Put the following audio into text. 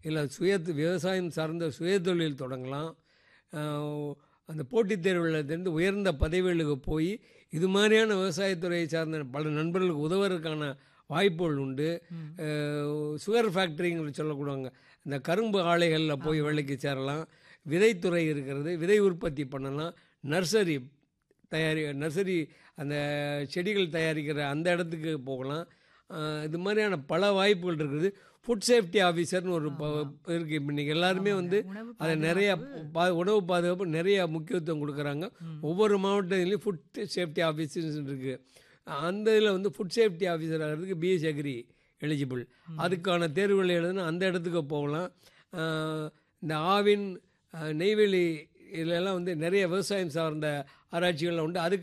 இல்லை சுய விவசாயம் சார்ந்த சுயதொழில் தொடங்கலாம் அஹ், அந்த போட்டித் தேர்வுலேருந்து உயர்ந்த பதவிகளுக்கு போய் இது மாதிரியான விவசாயத்துறையை சார்ந்த பல நண்பர்களுக்கு உதவுறதுக்கான வாய்ப்புகள் உண்டு அஹ், சுகர் ஃபேக்ட்ரிங்கிற சொல்லக்கூடாங்க இந்த கரும்பு ஆலைகளில் போய் வேலைக்கு சேரலாம் விதைத்துறை இருக்கிறது விதை உற்பத்தி பண்ணலாம் நர்சரி தயாரி நர்சரி அந்த செடிகள் தயாரிக்கிற அந்த இடத்துக்கு போகலாம் அஹ், இது மாதிரியான பல வாய்ப்புகள் இருக்குது ஃபுட் சேஃப்டி ஆஃபீஸர்னு ஒரு ப- இருக்கு இப்போ இன்றைக்கி எல்லாருமே வந்து உணவு அதை நிறைய பா உணவு பாதுகாப்பு நிறைய முக்கியத்துவம் கொடுக்குறாங்க ஒவ்வொரு மாவட்டத்திலையும் ஃபுட் சேஃப்டி ஆஃபீஸர்ஸ் இருக்குது அந்த இதில் வந்து ஃபுட் சேஃப்டி ஆஃபீஸர் ஆகிறதுக்கு பிஎஸ்சி அக்ரி எலிஜிபிள் அதுக்கான தேர்வுகள் எழுதுனா அந்த இடத்துக்கு போகலாம் அஹ், இந்த ஆவின் அஹ், நெய்வேலி இதிலெல்லாம் வந்து நிறைய விவசாயம் சார்ந்த ஆராய்ச்சிகள் உண்டு அதுக்கு